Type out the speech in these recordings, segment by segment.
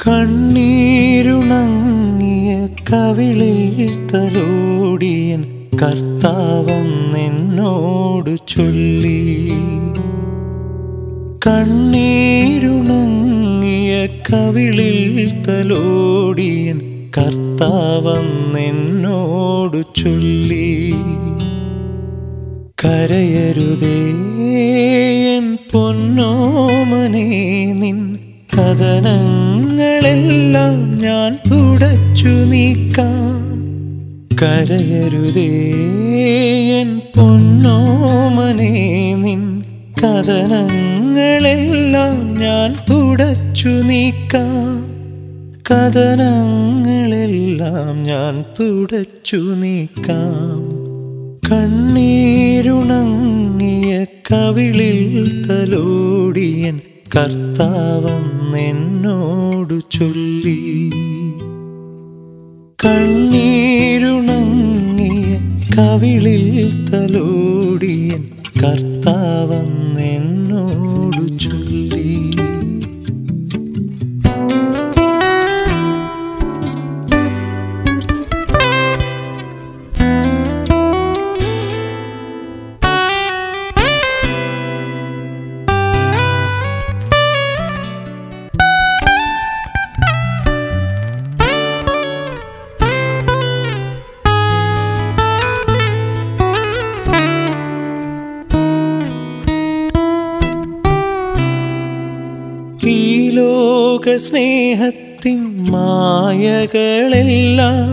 കണ്ണീരുണങ്ങിയ കവിളിൽ തലോടിയൻ കർത്താവെന്നോട് ചൊല്ലി കണ്ണീരുണങ്ങിയ കവിളിൽ തലോടിയൻ കർത്താവെന്നോട് ചൊല്ലി കരയരുതേ എൻ പൊന്നോമനെ നിൻ കഥനങ്ങളെല്ലാം ഞാൻ തുടച്ചു നീക്കാം കരയരുതേ എൻ പൊന്നോമനെ നിൻ കഥനങ്ങളെല്ലാം ഞാൻ തുടച്ചു നീക്കാം കഥനങ്ങളെല്ലാം ഞാൻ തുടച്ചു നീക്കാം കണ്ണീരുണങ്ങിയ കവിളിൽ തലോടിയൻ കർത്താവെന്നോട് ചൊല്ലി കണ്ണീരുണങ്ങിയ കവിളിൽ തലോടിയൻ കർത്താവെന്നോട് ചൊല്ലി ഈ ലോക സ്നേഹത്തിൻ മായകളെല്ലാം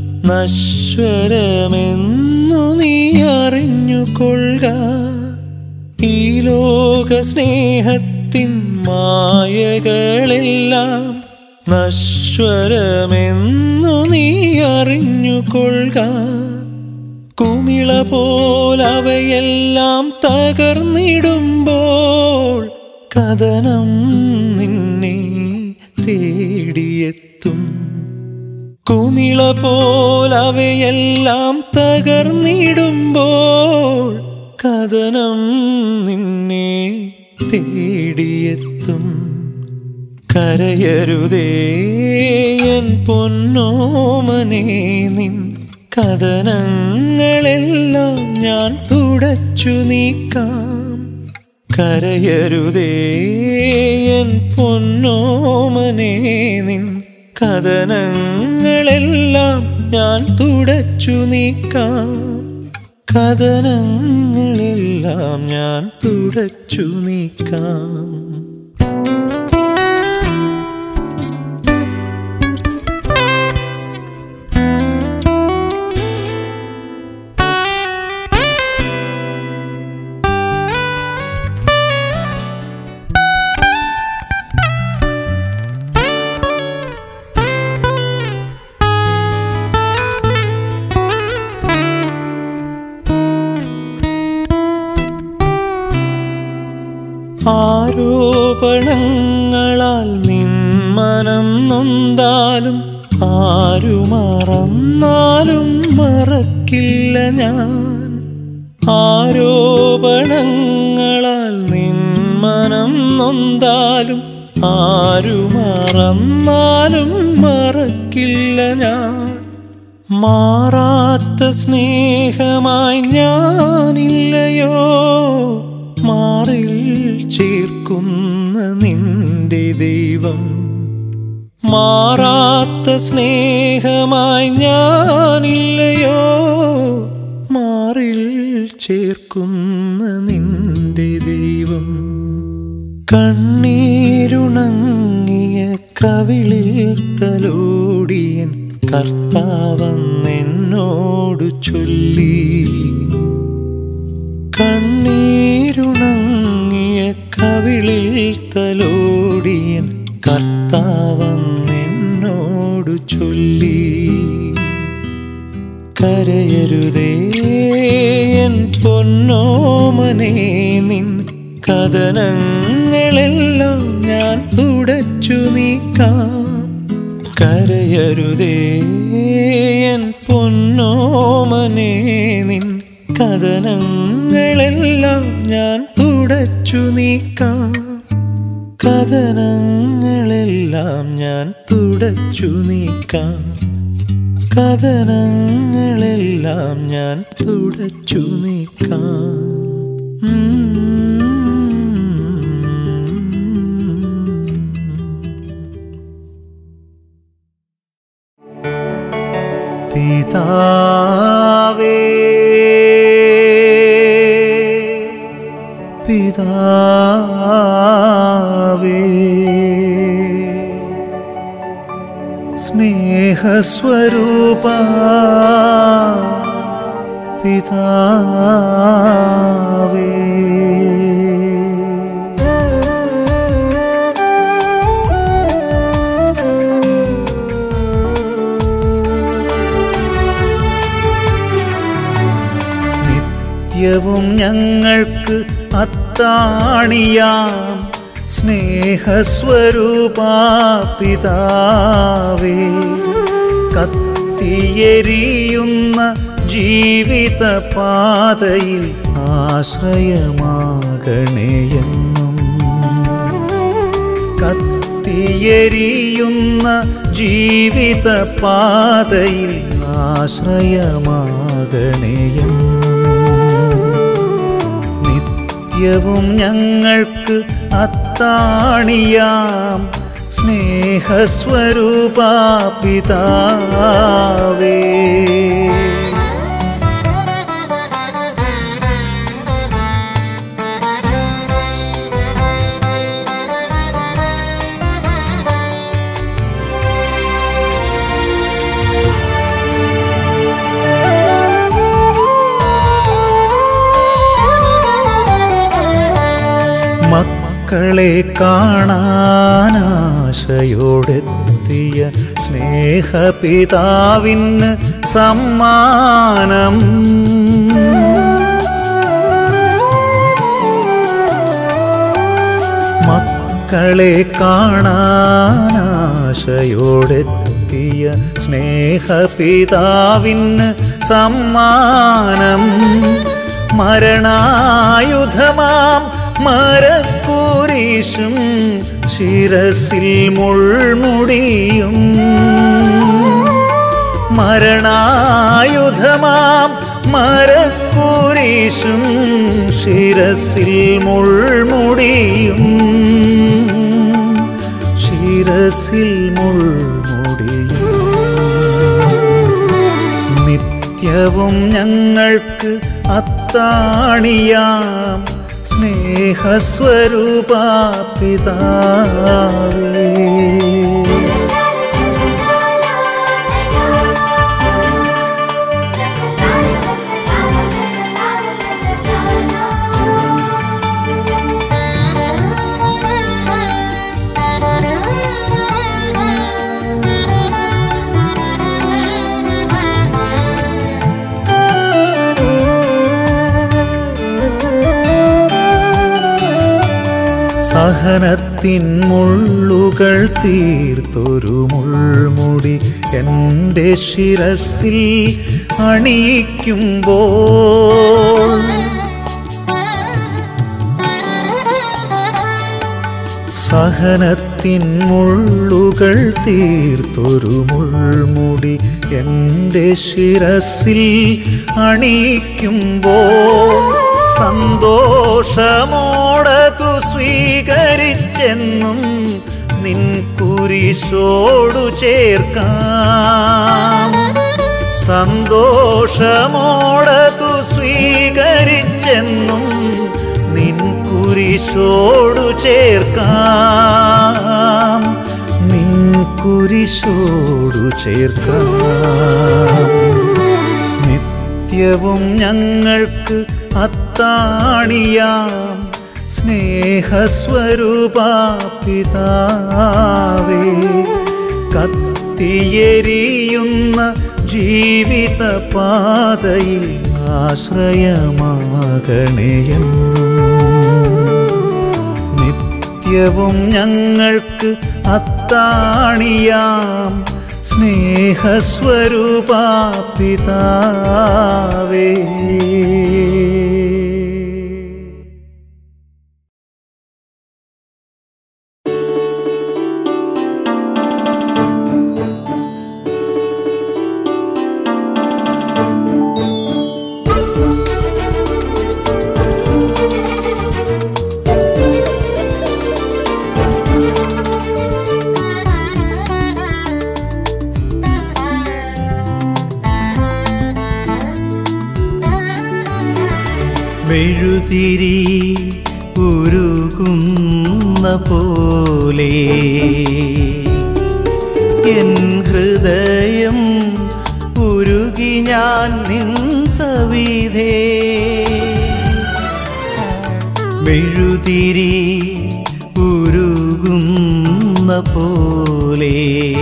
നശ്വരമെന്നു നീ അറിഞ്ഞുകൊള്ളുക ഈ ലോക സ്നേഹത്തിൻ മായകളെല്ലാം നശ്വരമെന്നു നീ അറിഞ്ഞുകൊള്ളുക കുമിള പോലവയെല്ലാം തകർന്നിടുമ്പോൾ കഥനം നിന്നെ തേടിയെത്തും കുമിള പോലവയെല്ലാം തകർന്നിടുമ്പോൾ കഥനം നിന്നെ തേടിയെത്തും കരയരുതേ എൻ പൊന്നോമനെ നിൻ കഥനങ്ങളെല്ലാം ഞാൻ തുടച്ചു നീക്കാം കരയരുതേ എൻ പൊന്നോമനെ നിൻ കഥനങ്ങളെല്ലാം ഞാൻ തുടച്ചു നീക്കാം കഥനങ്ങളെല്ലാം ഞാൻ തുടച്ചു നീക്കാം ആരോപണങ്ങളാൽ നിൻ മനം നൊന്താലും ആരു മറന്നാലും മറക്കില്ല ഞാൻ ആരോപണങ്ങളാൽ നിൻ മനം നൊന്താലും ആരു മറന്നാലും മറക്കില്ല ഞാൻ മാറാത്ത സ്നേഹമായി ഞാനില്ലയോ മാറിൽ ചേർക്കുന്ന നിന്റെ ദൈവം മാറാത്ത സ്നേഹമായി ഞാനില്ലയോ മാറിൽ ചേർക്കുന്ന നിന്റെ ദൈവം കണ്ണീരുണങ്ങിയ കവിളിൽ തലോടിയൻ കർത്താവെന്നോട് ചൊല്ലി കണ്ണീരുണങ്ങിയ കവിളിൽ തലോടിയൻ കർത്താവെന്നോട് ചൊല്ലി കരയരുതേ എൻ പൊന്നോമനെ നിൻ കഥനങ്ങളെല്ലാം ഞാൻ തുടച്ചു നീക്കാം കരയരുതേ എൻ പൊന്നോമനെ നിൻ കഥനങ്ങളെല്ലാം ഞാൻ തുടച്ചു നീക്കാം കഥനങ്ങളെല്ലാം ഞാൻ തുടച്ചു നീക്കാം കഥനങ്ങളെല്ലാം ഞാൻ തുടച്ചു നീക്കാം പിതാവേ പിതാവേ സ്നേഹസ്വരൂപ പിതാവേ നിത്യവും ഞങ്ങൾക്ക് അത്താണിയാം സ്നേഹസ്വരൂപ പിതാവേ കത്തിയെരിയുന്ന ജീവിത പാതയിൽ ആശ്രയമാകണേയെന്നും കത്തിയെരിയുന്ന ജീവിത പാതയിൽ ആശ്രയമാകണേയെന്നും നിത്യവും ഞങ്ങൾക്ക് അത്താണിയാം സ്നേഹസ്വരൂപ പിതാവേ മക്കളെ കാണാനാശയോടെത്തിയ സ്നേഹപിതാവിന് സമ്മാനം മക്കളെ കാണാനാശയോടെത്തിയ സ്നേഹപിതാവിന് സമ്മാനം മരണായുധമാം മരക്കൂരീശും ശിരസിൽ മുൾമുടിയും മരണായുധമാം മരക്കൂരീശും ശിരസിൽ മുൾമുടിയും ശിരസിൽ മുൾമുടിയും നിത്യവും ഞങ്ങൾക്ക് അത്താണിയാം സ്നേഹസ്വരൂപ പിതാവേ സഹനത്തിൻ മുള്ളുകൾ തീർത്തൊരു മുൾമുടി എൻ്റെ ശിരസിൽ അണിയിക്കുമ്പോൾ സഹനത്തിൻ മുള്ളുകൾ തീർത്തൊരു മുൾമുടി എൻ്റെ ശിരസിൽ അണിയിക്കുമ്പോൾ സന്തോഷമോടതു സ്വീകരിച്ചെന്നും നിൻ കുരിശോടു ചേർക്കാം സന്തോഷമോടതു സ്വീകരിച്ചെന്നും നിൻ കുരിശോടു ചേർക്കാം നിൻ കുരിശോടു ചേർക്കാം നിത്യവും ഞങ്ങൾക്ക് അത്താണിയാം സ്നേഹസ്വരൂപ പിതാവേ കത്തിയെരിയുന്ന ജീവിത പാതയിൽ ആശ്രയമാകണേയെന്നും നിത്യവും ഞങ്ങൾക്ക് അത്താണിയാം സ്നേഹസ്വരൂപ പിതാവേ മെഴുതിരി ഉരുകുന്ന പോലെ എൻ ഹൃദയം ഉരുകി ഞാൻ നിൻ സവിധേ മെഴുതിരി ഉരുകുന്ന പോലെ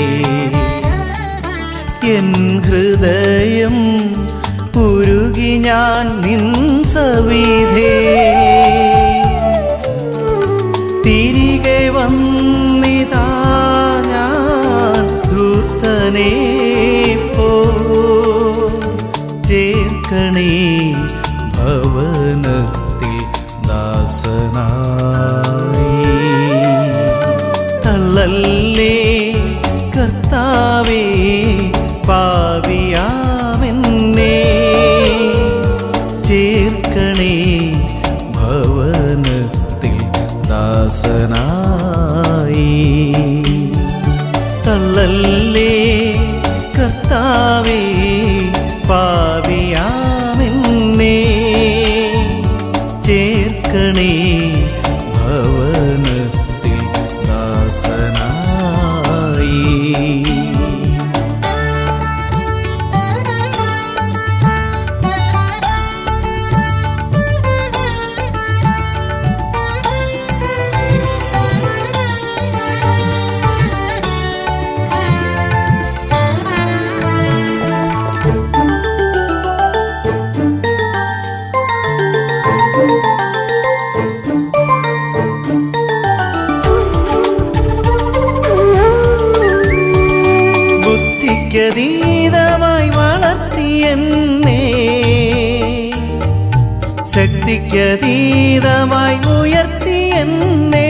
എൻ ഹൃദയം ഉരുകി ഞാൻ നിൻ സവിധേ തിരികെ വന്നിതാ ഞാൻ ധൂർത്തനെ പോ ചേർക്കണേ ഭവനത്തിൽ ദാസനായി തള്ളല്ലേ കർത്താവേ പാവിയാമെന്നേ ചേർക്കണേ ഭവനത്തിൽ ദാസനായി തള്ളല്ലേ കർത്താവേ പാവിയാമെന്നേ ചേർക്കണേ ഭവനത്തിൽ ദാസനായി ബുദ്ധിക്കതീതമായി വളർത്തിയെന്നെ ശക്തിക്കതീതമായി ഉയർത്തിയെന്നെ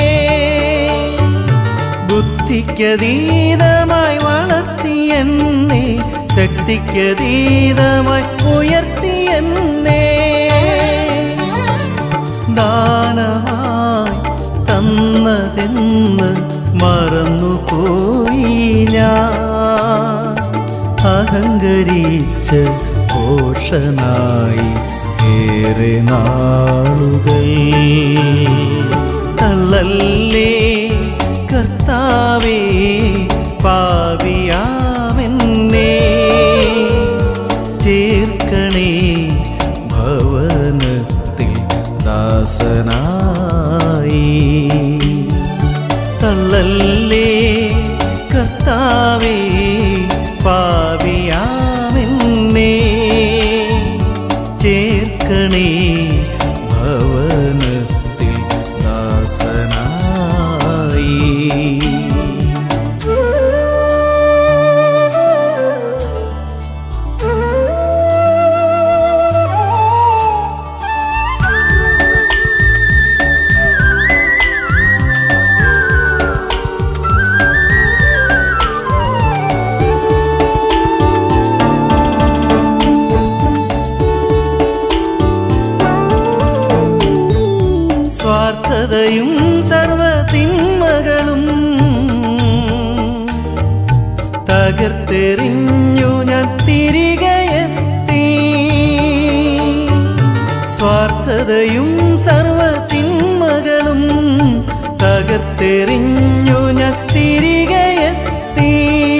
ബുദ്ധിക്കതീതമായി വളർത്തിയെന്നെ ശക്തിക്കതീതമായി ഉയർത്തിയെന്നെ ദാനമായി തന്നതെന്ന് മറന്നുപോയി ഞാൻ അഹങ്കരിച്ച ഘോഷനായി ഏറെ നാളുകൾ തള്ളല്ലേ കർത്താവേ പാവിയാമെന്നേ ചേർക്കണേ ഭവനത്തിൽ ദാസനായി തള്ളല്ലേ കർത്താവേ പാവിയാമെന്നേ ചേർക്കണേ ഭവനത്തിൽ ദാസനായി സ്വാർത്ഥതയും സർവതിന്മകളും തകർത്തെറിഞ്ഞു ഞാൻ തിരികെ എത്തി സ്വാർത്ഥതയും സർവതിന്മകളും തകർത്തെറിഞ്ഞു ഞാൻ തിരികെ എത്തി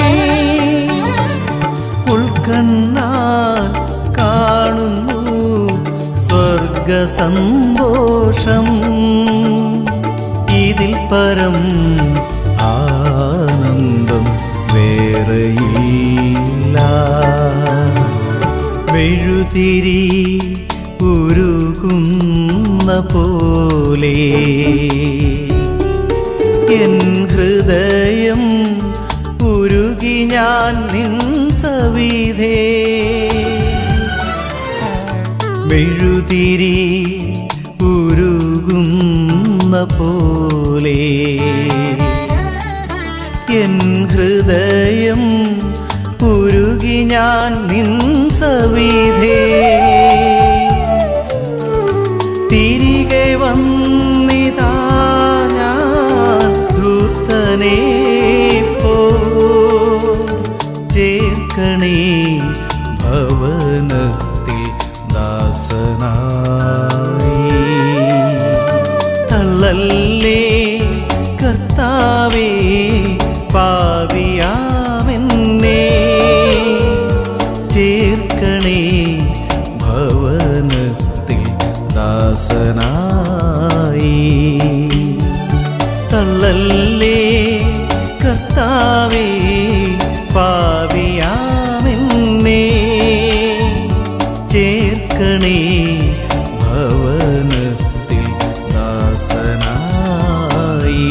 ഉൾക്കണ്ണാൽ കാണുന്നു സ്വർഗസന്തോഷം ഇതിൽ പരം ആനന്ദം വേറെയില്ല മെഴുതിരി ഉരുകുന്ന പോലെ എൻ ഹൃദയം ഉരുകി ഞാൻ നിൻ സവിധേ മെഴുതിരി ഉരുകുന്ന പോലെ എൻ ഹൃദയം ഉരുകി ഞാൻ നിൻ സവിധേ തിരികെ വന്നിതാ ഞാൻ ധൂർത്തനെ പോ ചേർക്കണേ ഭവനത്തിൽ ദാസനായി കർത്താവേ പാവിയാമെന്നേ ചേർക്കണേ ഭവനത്തിൽ ദാസനായി തള്ളല്ലേ കർത്താവേ പാവിയാമെന്നേ ചേർക്കണേ ഭവനത്തിൽ ദാസനായി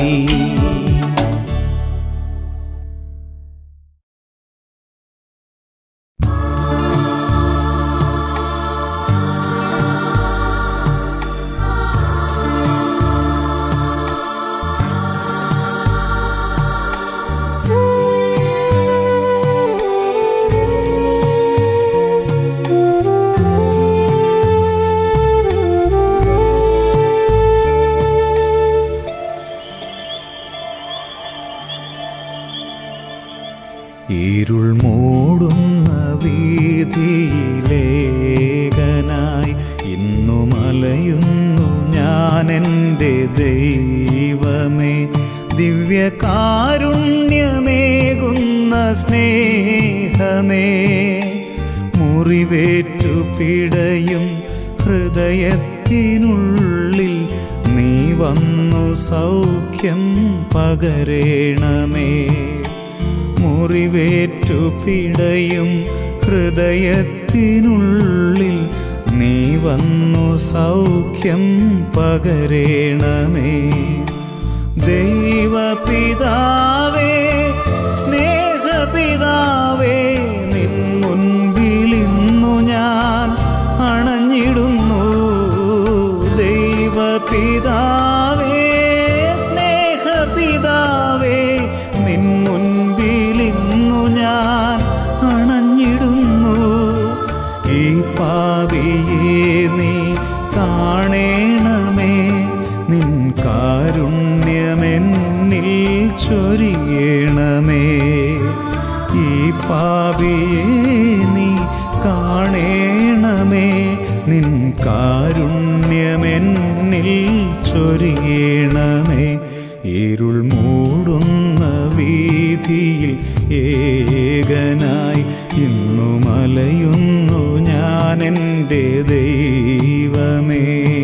ഇരുൾ മൂടുന്ന വീതിയിലേകനായി ഇന്നു മലയുന്നു ഞാൻ എൻ്റെ ദൈവമേ ദിവ്യകാരുണ്യമേകുന്ന സ്നേഹമേ മുറിവേറ്റു പിടയും ഹൃദയത്തിനുള്ളിൽ നീ വന്നു സൗഖ്യം പകരേണമേ മുറിവേറ്റു പിടയും ഹൃദയത്തിനുള്ളിൽ നീ വന്നു സൗഖ്യം പകരേണമേ ദൈവപിതാവേ സ്നേഹപിതാവേ നിൻ മുൻപിലിന്നു ഞാൻ അണഞ്ഞിടുന്നു ദൈവപിതാവേ സ്നേഹപിതാവേ നിൻ മുൻപിലിന്നു ഞാൻ അണഞ്ഞിടുന്നു ഈ പാവിയെ നീ കാണേണമേ നിൻ കാരുണ്യമെന്നിൽ ചൊരിയണമേ ഈ പാവിയെ നീ കാണേണമേ നിൻ കാരുണ്യമെന്നിൽ ചൊരിയണമേ ഇരുൾ മൂടുന്ന വീതിയിൽ ഏകനായി ഇന്നു മലയുന്നു ഞാൻ എൻ്റെ ദൈവമേ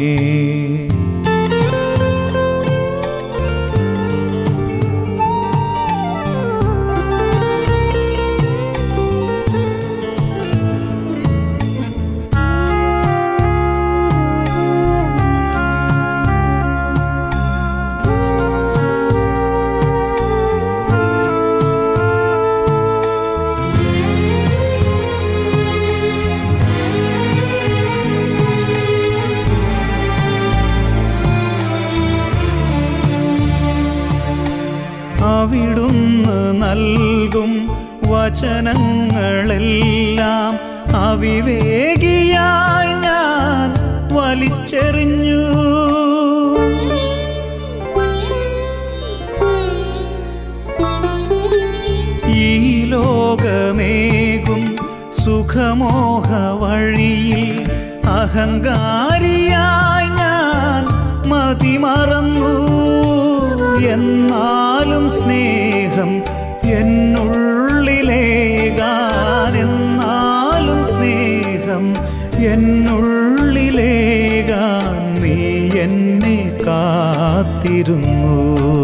അവിടുന്ന് നൽകും വചനങ്ങളെല്ലാം അവിവേകിയായി ഞാൻ വലിച്ചെറിഞ്ഞു ഈ ലോകമേകും സുഖമോഹ വഴിയിൽ അഹങ്കാരിയായി ഞാൻ മതിമറന്നു എന്നാലും സ്നേഹം എന്നുള്ളിലേകാൻ എന്നാലും സ്നേഹം എന്നുള്ളിലേകാൻ നീ എന്നെ കാത്തിരുന്നു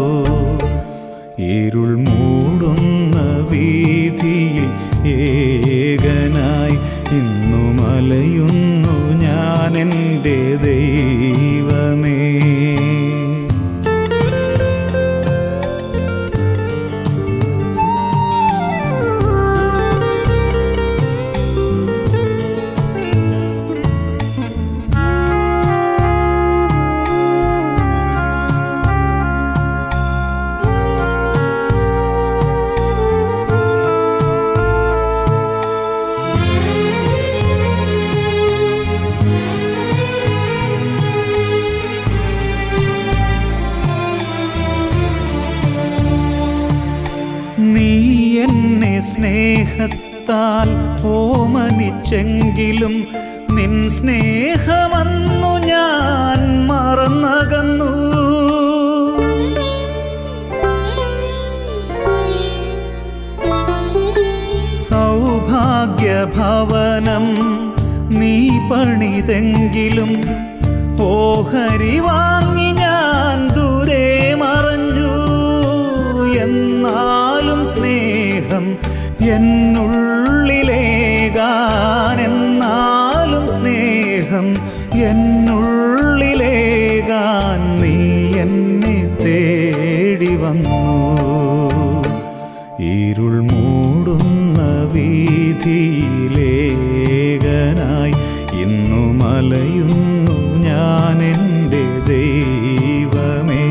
ഇരുൾ മൂടുന്ന വീതിയിൽ ഏകനായി ഇന്നു മലയുന്നു ഞാൻ എൻ്റെ ദൈവമേ നീ എന്നെ സ്നേഹത്താൽ ഓമനിച്ചെങ്കിലും നിൻ സ്നേഹമന്നു ഞാൻ മറന്നകന്നു ഭവനം നീ പണിതെങ്കിലും ഓഹരി വാങ്ങി ഞാൻ ദൂരെ മറഞ്ഞു എന്നാലും സ്നേഹം എന്നുള്ളിലേകാൻ എന്നാലും സ്നേഹം എന്നുള്ളിലേകാൻ നീ എന്നെ തേടി വന്നു ഇരുൾ മൂടുന്ന വീതിയിലേകനായി ഇന്നു മലയുന്നു ഞാൻ എൻ്റെ ദൈവമേ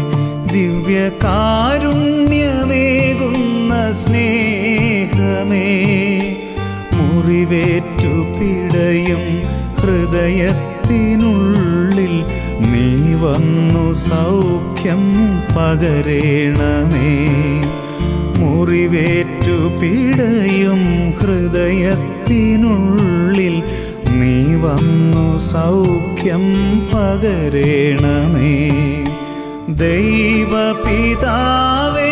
ദിവ്യകാരുണ്യമേകുന്ന സ്നേഹമേ മുറിവേറ്റു പിടയും ഹൃദയത്തിനുള്ളിൽ നീ വന്നു സൗഖ്യം പകരേണമേ മുറിവേറ്റു പിടയും ഹൃദയത്തിനുള്ളിൽ നീ വന്നു സൗഖ്യം പകരേണമേ ദൈവപിതാവേ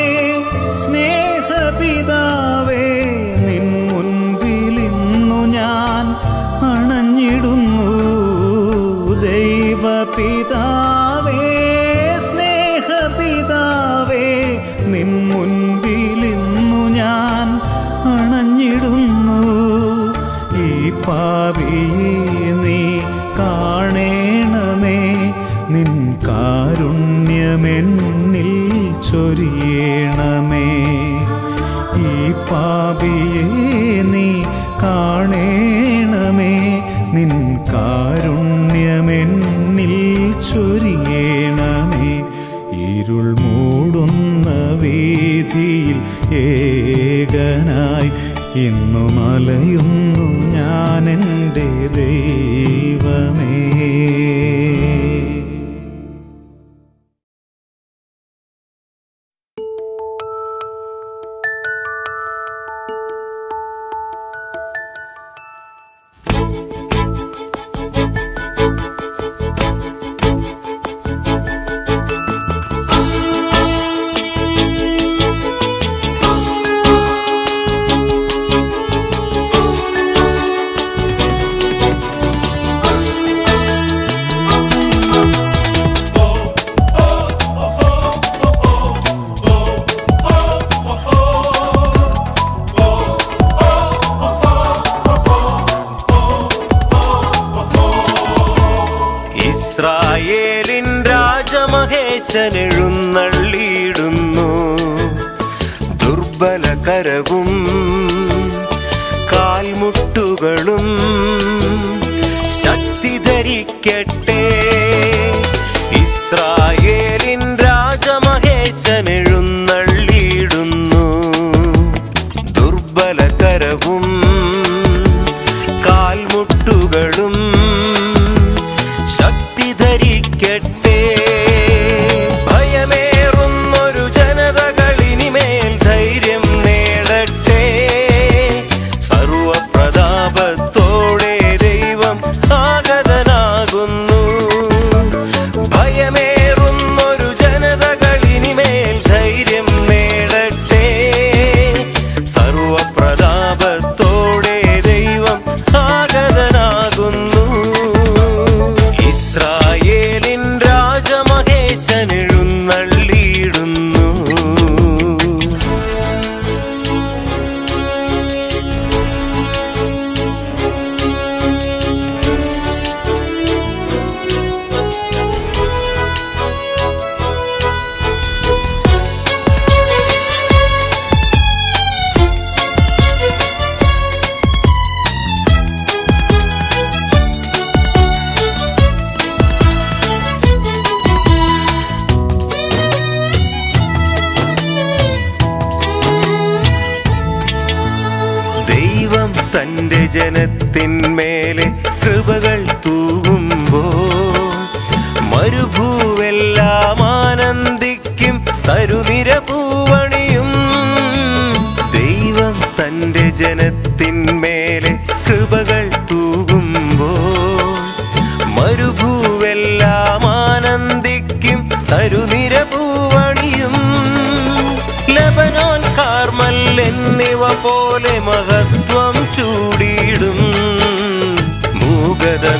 സ്നേഹപിതാവേ നിൻ മുൻപിലിന്നു ഞാൻ അണഞ്ഞിടുന്നു ദൈവപിതാവേ സ്നേഹപിതാവേ നിൻ മുൻപിലിന്നു ഞാൻ അണഞ്ഞിടുന്നു ഈ പാപിയെ നീ കാണേണമേ നിൻ കാരുണ്യമെന്നിൽ ചൊരിയണമേ ഈ പാപിയെ നീ കാണേണമേ നിൻ കാരുണ്യമെന്നിൽ ചൊരിയണമേ ഇരുൾ മൂടുന്ന വീതിയിൽ ഏകനായി ഇന്നു മലയുന്നു ഞാൻ എൻ്റെ ദൈവമേ ഇസ്രായേലിൻ രാജമഹേശൻ എഴുന്നള്ളിയിടുന്നു ദുർബല കരവും കാൽമുട്ടുകളും ശക്തി ധരിക്കട്ടെ ഇസ്രായേലിൻ രാജമഹേശൻ എഴുന്നള്ളിയിടുന്നു ദുർബല കരവും കാൽമുട്ടുകളും ശക്തി ധരിക്കട്ടെ ഭയമേറുന്നൊരു ജനതകളിനിമേൽ ധൈര്യം നേടട്ടെ സർവപ്രതാപത്തോടെ ദൈവം ആഗതനാകുന്നു ഭയമേറുന്നൊരു ജനതകളിനിമേൽ ധൈര്യം നേടട്ടെ സർവപ്രതാപത്തോടെ ദൈവം ആഗതനാകുന്നു ഇസ്രായേലിൻ രാജമഹേശൻ എഴുന്നള്ളിയിടുന്നു ദൈവം തന്റെ ജനത്തിന്മേലെ കൃപകൾ തൂകുമ്പോൾ മരുഭൂവെല്ലാം ആനന്ദിക്കും തരുനിര പൂവണിയും ദൈവം തന്റെ ജനത്തിന്മേലെ കൃപകൾ തൂകുമ്പോൾ മരുഭൂവെല്ലാം ആനന്ദിക്കും തരുനിര പൂവണിയും ലബനോൻ കാർമൽ എന്നിവ പോലെ മഹത്വം ചൂടിയിടും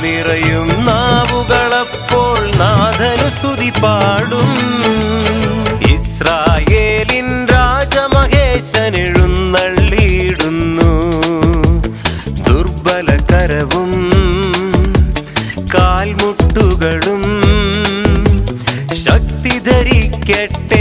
നിറയും നാവുകളപ്പോൾ നാഥനു സ്തുതി പാടും ഇസ്രായേലിൻ രാജമഹേശൻ എഴുന്നള്ളിയിടുന്നു ദുർബല കരവും കാൽമുട്ടുകളും ശക്തി ധരിക്കട്ടെ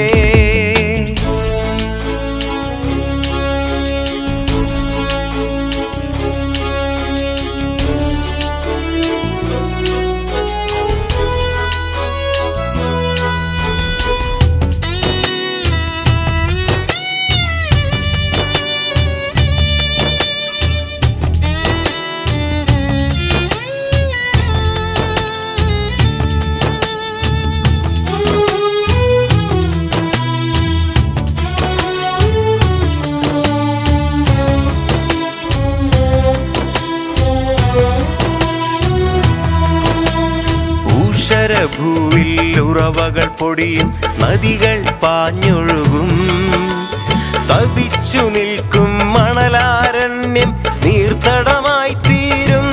ഊഷരഭൂവിൽ ഉറവകൾ പൊടിയും നദികൾ പാഞ്ഞൊഴുകും തപിച്ചു നിൽക്കും മണലാരണ്യം നീർത്തടമായി തീരും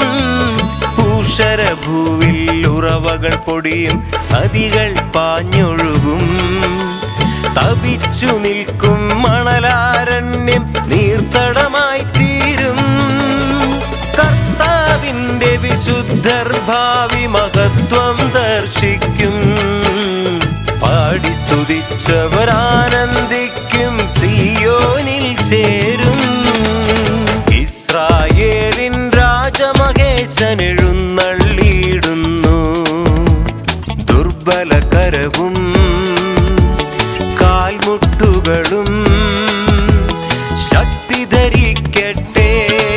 ഊഷരഭൂവിൽ ഉറവകൾ പൊടിയും നദികൾ പാഞ്ഞൊഴുകും തപിച്ചു നിൽക്കും മണലാരണ്യം നീർത്തടമായി തീരും കർത്താവിന്റെ വിശുദ്ധർ ഭാവി മഹത്വം ദർശിക്കും പാടി സ്തുതിച്ചവർ ആനന്ദിക്കും സിയോനിൽ ചേരും ഇസ്രായേലിൻ രാജമഹേശൻ എഴുന്നള്ളിയിടുന്നു ദുർബല കരവും കാൽമുട്ടുകളും ശക്തി ധരിക്കട്ടെ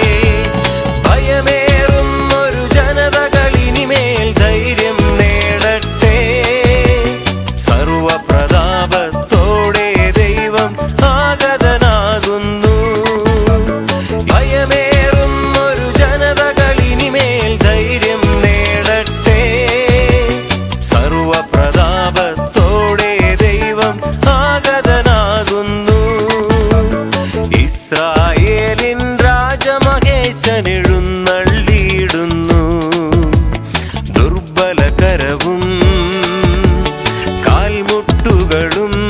ഭയമേറുന്നൊരു ജനതകൾ ഇനിമേൽ ധൈര്യം നേടട്ടെ സർവപ്രതാപത്തോടെ ദൈവം ആഗതനാകുന്നു ഭയമേറുന്നൊരു ജനതകൾ ഇനിമേൽ ധൈര്യം നേടട്ടെ സർവപ്രതാപത്തോടെ ദൈവം ആഗതനാകുന്നു ഇസ്രായേലിൻ രാജമഹേശൻ എഴുന്നള്ളിയിടുന്നു ദുർബല കരവും കാൽമുട്ടുകളും